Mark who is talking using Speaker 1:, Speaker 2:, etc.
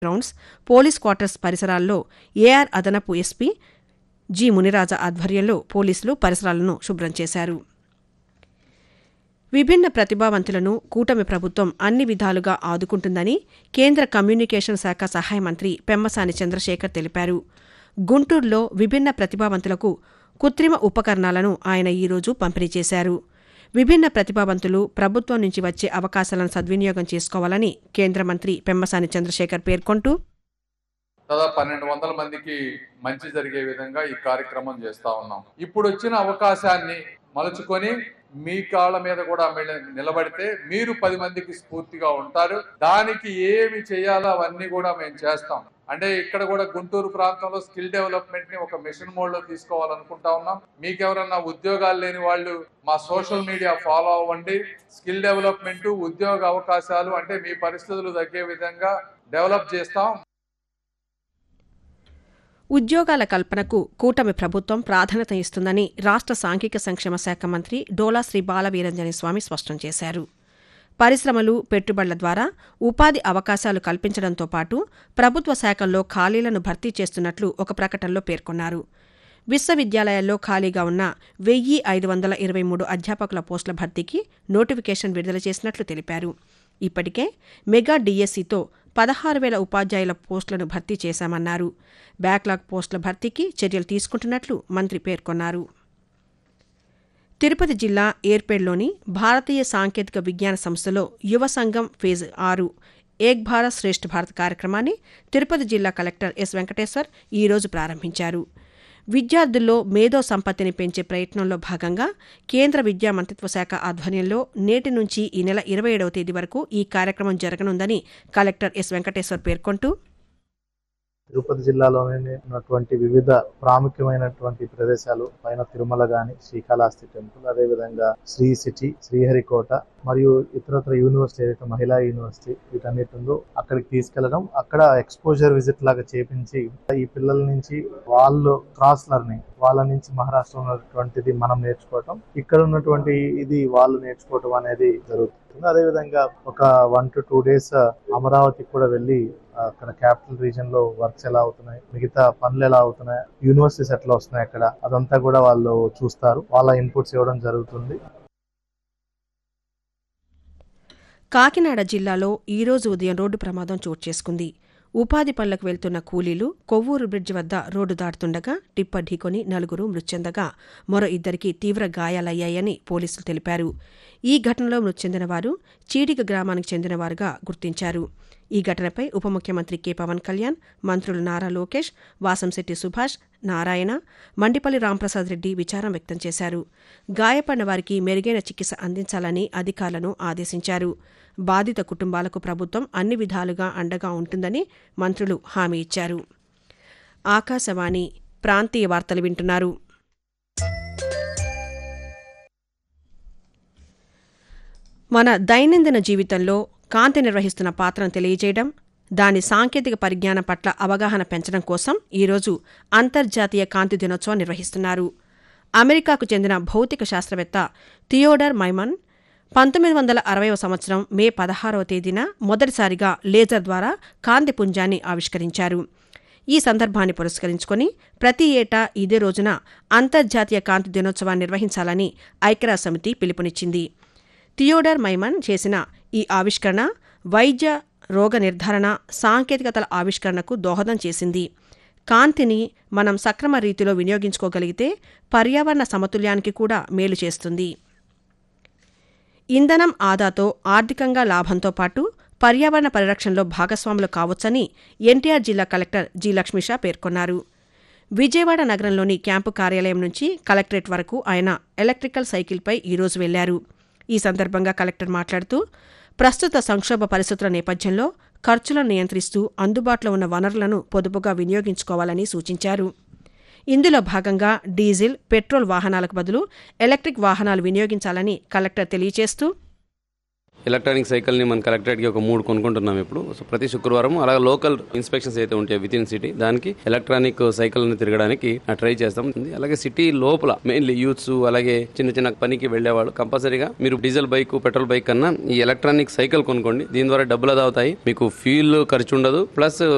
Speaker 1: grounds police quarters పరిసరాల్లో AR అదనపు SP G Muniraja ఆధ్వర్యంలో పోలీసులు పరిసరాలను శుభ్రం చేశారు విభిన్న ప్రతిభావంతులను కూటమి ప్రభుత్వం అన్ని విధాలుగా ఆదుకుంటుందని కేంద్ర కమ్యూనికేషన్ శాఖ సహాయ మంత్రి పెమ్మసాని చంద్రశేఖర్ తెలిపారు గుంటూరులో విభిన్న ప్రతిభావంతులకు కృత్రిమ ఉపకరణాలను ఆయన ఈరోజు పంపిణీ చేశారు విభిన్న ప్రతిభావంతులు ప్రభుత్వం నుంచి వచ్చే అవకాశాలను సద్వినియోగం చేసుకోవాలని కేంద్ర మంత్రి పెమ్మసాని చంద్రశేఖర్ పేర్కొంటూ
Speaker 2: దాదాపు పన్నెండు వందల మందికి మంచి జరిగే విధంగా ఈ కార్యక్రమం చేస్తా ఉన్నాం ఇప్పుడు వచ్చిన అవకాశాన్ని మలుచుకొని మీ కాళ్ళ మీద కూడా మిల- నిలబడితే మీరు పది మందికి స్ఫూర్తిగా ఉంటారు దానికి ఏమి చేయాలో అవన్నీ కూడా మేము చేస్తాం అంటే ఇక్కడ కూడా గుంటూరు ప్రాంతంలో స్కిల్ డెవలప్మెంట్ ని ఒక మిషన్ మోడ్ లో తీసుకోవాలనుకుంటా ఉన్నాం మీకు ఎవరన్నా ఉద్యోగాలు లేని వాళ్ళు మా సోషల్ మీడియా ఫాలో అవ్వండి స్కిల్ డెవలప్మెంట్ ఉద్యోగ అవకాశాలు అంటే మీ పరిస్థితులు తగ్గే విధంగా డెవలప్ చేస్తాం
Speaker 1: ఉద్యోగాల కల్పనకు కూటమి ప్రభుత్వం ప్రాధాన్యత ఇస్తుందని రాష్ట్ర సాంఘిక సంక్షేమ శాఖ మంత్రి డోలా శ్రీ బాలవీరంజని స్వామి స్పష్టం చేశారు పరిశ్రమలు పెట్టుబడుల ద్వారా ఉపాధి అవకాశాలు కల్పించడంతో పాటు ప్రభుత్వ శాఖల్లో ఖాళీలను భర్తీ చేస్తున్నట్లు ఒక ప్రకటనలో పేర్కొన్నారు విశ్వవిద్యాలయాల్లో ఖాళీగా ఉన్న వెయ్యి ఐదు వందల ఇరవై మూడు అధ్యాపకుల పోస్టుల భర్తీకి నోటిఫికేషన్ విడుదల చేసినట్లు తెలిపారు ఇప్పటికే మెగా డిఎస్సితో పదహారు వేల ఉపాధ్యాయుల పోస్టులను భర్తీ చేశామన్నారు బ్యాక్లాగ్ పోస్టుల భర్తీకి చర్యలు తీసుకుంటున్నట్లు మంత్రి పేర్కొన్నారు తిరుపతి జిల్లా ఏర్పేడ్లోని భారతీయ సాంకేతిక విజ్ఞాన సంస్థలో యువ సంఘం ఫేజ్ ఆరు ఏక్ భారత్ శ్రేష్ఠ భారత్ కార్యక్రమాన్ని తిరుపతి జిల్లా కలెక్టర్ ఎస్ వెంకటేశ్వర్ ఈరోజు ప్రారంభించారు విద్యార్థుల్లో మేధో సంపత్తిని పెంచే ప్రయత్నంలో భాగంగా కేంద్ర విద్యా మంత్రిత్వ శాఖ ఆధ్వర్యంలో నేటి నుంచి ఈ నెల ఇరవై ఏడవ తేదీ వరకు ఈ కార్యక్రమం జరగనుందని కలెక్టర్ ఎస్ వెంకటేశ్వర్ పేర్కొంటూ
Speaker 3: తిరుపతి జిల్లాలోనే ఉన్నటువంటి వివిధ ప్రాముఖ్యమైనటువంటి ప్రదేశాలు పైన తిరుమల గాని శ్రీకాళహస్తి టెంపుల్ అదే విధంగా శ్రీ సిటీ శ్రీహరికోట మరియు ఇతరత్ర యూనివర్సిటీ ఏదైతే మహిళా యూనివర్సిటీ వీటన్నిటిలో అక్కడికి తీసుకెళ్లడం అక్కడ ఎక్స్పోజర్ విజిట్ లాగా చేపించి ఈ పిల్లల నుంచి వాళ్ళు క్రాస్ లెర్నింగ్ వాళ్ళ నుంచి మహారాష్ట్ర ఉన్నటువంటిది మనం నేర్చుకోవటం ఇక్కడ ఉన్నటువంటి ఇది వాళ్ళు నేర్చుకోవటం అనేది జరుగుతుంది అదే విధంగా ఒక వన్ టు టూ డేస్ అమరావతికి కూడా వెళ్ళి అక్కడ క్యాపిటల్ రీజన్ లో వర్క్స్ ఎలా అవుతున్నాయి మిగతా పనులు ఎలా అవుతున్నాయి యూనివర్సిటీస్ ఎట్లా వస్తున్నాయి అక్కడ అదంతా కూడా వాళ్ళు చూస్తారు వాళ్ళ ఇన్పుట్స్ ఇవ్వడం జరుగుతుంది
Speaker 1: కాకినాడ జిల్లాలో ఈరోజు ఉదయం రోడ్డు ప్రమాదం చోటు చేసుకుంది ఉపాధి పనులకు వెళ్తున్న కూలీలు కొవ్వూరు బ్రిడ్జ్ వద్ద రోడ్డు దాటుతుండగా టిప్పర్ ఢీకొని నలుగురు మృతి చెందగా మరో ఇద్దరికి తీవ్ర గాయాలయ్యాయని పోలీసులు తెలిపారు ఈ ఘటనలో మృతి చెందిన వారు చీడిగ గ్రామానికి చెందినవారుగా గుర్తించారు ఈ ఘటనపై ఉప ముఖ్యమంత్రి కె పవన్ కళ్యాణ్ మంత్రులు నారా లోకేష్ వాసంశెట్టి సుభాష్ నారాయణ మండిపల్లి రాంప్రసాద్ రెడ్డి విచారం వ్యక్తం చేశారు గాయపడిన వారికి మెరుగైన చికిత్స అందించాలని అధికారులను ఆదేశించారు బాధిత కుటుంబాలకు ప్రభుత్వం అన్ని విధాలుగా అండగా ఉంటుందని మంత్రులు హామీ ఇచ్చారు ఆకాశవాణి ప్రాంతీయ వార్తలు వింటున్నారు మన దైనందిన జీవితంలో కాంతి నిర్వహిస్తున్న పాత్రను తెలియజేయడం దాని సాంకేతిక పరిజ్ఞానం పట్ల అవగాహన పెంచడం కోసం ఈరోజు అంతర్జాతీయ కాంతి దినోత్సవం నిర్వహిస్తున్నారు అమెరికాకు చెందిన భౌతిక శాస్త్రవేత్త థియోడర్ మైమన్ పంతొమ్మిది వందల అరవైవ సంవత్సరం మే పదహారవ తేదీన మొదటిసారిగా లేజర్ ద్వారా కాంతి పుంజాన్ని ఆవిష్కరించారు ఈ సందర్భాన్ని పురస్కరించుకొని ప్రతి ఏటా ఇదే రోజున అంతర్జాతీయ కాంతి దినోత్సవాన్ని నిర్వహించాలని ఐక్యరాజ్య సమితి పిలుపునిచ్చింది థియోడర్ మైమన్ చేసిన ఈ ఆవిష్కరణ వైద్య రోగ నిర్ధారణ సాంకేతికతల ఆవిష్కరణకు దోహదం చేసింది కాంతిని మనం సక్రమ రీతిలో వినియోగించుకోగలిగితే పర్యావరణ సమతుల్యానికి కూడా మేలు చేస్తుంది ఇంధనం ఆదాతో ఆర్థికంగా లాభంతో పాటు పర్యావరణ పరిరక్షణలో భాగస్వాములు కావచ్చని ఎన్టీఆర్ జిల్లా కలెక్టర్ జి లక్ష్మీషా పేర్కొన్నారు విజయవాడ నగరంలోని క్యాంపు కార్యాలయం నుంచి కలెక్టరేట్ వరకు ఆయన ఎలక్ట్రికల్ సైకిల్పై ఈరోజు వెళ్లారు ఈ సందర్భంగా కలెక్టర్ మాట్లాడుతూ ప్రస్తుత సంక్షోభ పరిస్థితుల నేపథ్యంలో ఖర్చులను నియంత్రిస్తూ అందుబాటులో ఉన్న వనరులను పొదుపుగా వినియోగించుకోవాలని సూచించారు ఇందులో భాగంగా డీజిల్ పెట్రోల్ వాహనాలకు బదులు ఎలక్ట్రిక్ వాహనాలు వినియోగించాలని కలెక్టర్ తెలియజేస్తూ
Speaker 4: ఎలక్ట్రానిక్ సైకిల్ని మన కలెక్టరేట్కి ఒక మూడు కొనుక్కుంటున్నాం ఇప్పుడు సో ప్రతి శుక్రవారం అలాగే లోకల్ ఇన్స్పెక్షన్స్ అయితే ఉంటాయి విత్ ఇన్ సిటీ దానికి ఎలక్ట్రానిక్ సైకిల్ని తిరగడానికి ట్రై చేస్తాం అలాగే సిటీ లోపల మెయిన్లీ యూత్స్ అలాగే చిన్న చిన్న పనికి వెళ్ళేవాళ్ళు కంపల్సరీగా మీరు డీజిల్ బైక్ పెట్రోల్ బైక్ కన్నా ఈ ఎలక్ట్రానిక్ సైకిల్ కొనుక్కోండి దీని ద్వారా డబ్బులు అది అవుతాయి మీకు ఫ్యూల్ ఖర్చు ఉండదు ప్లస్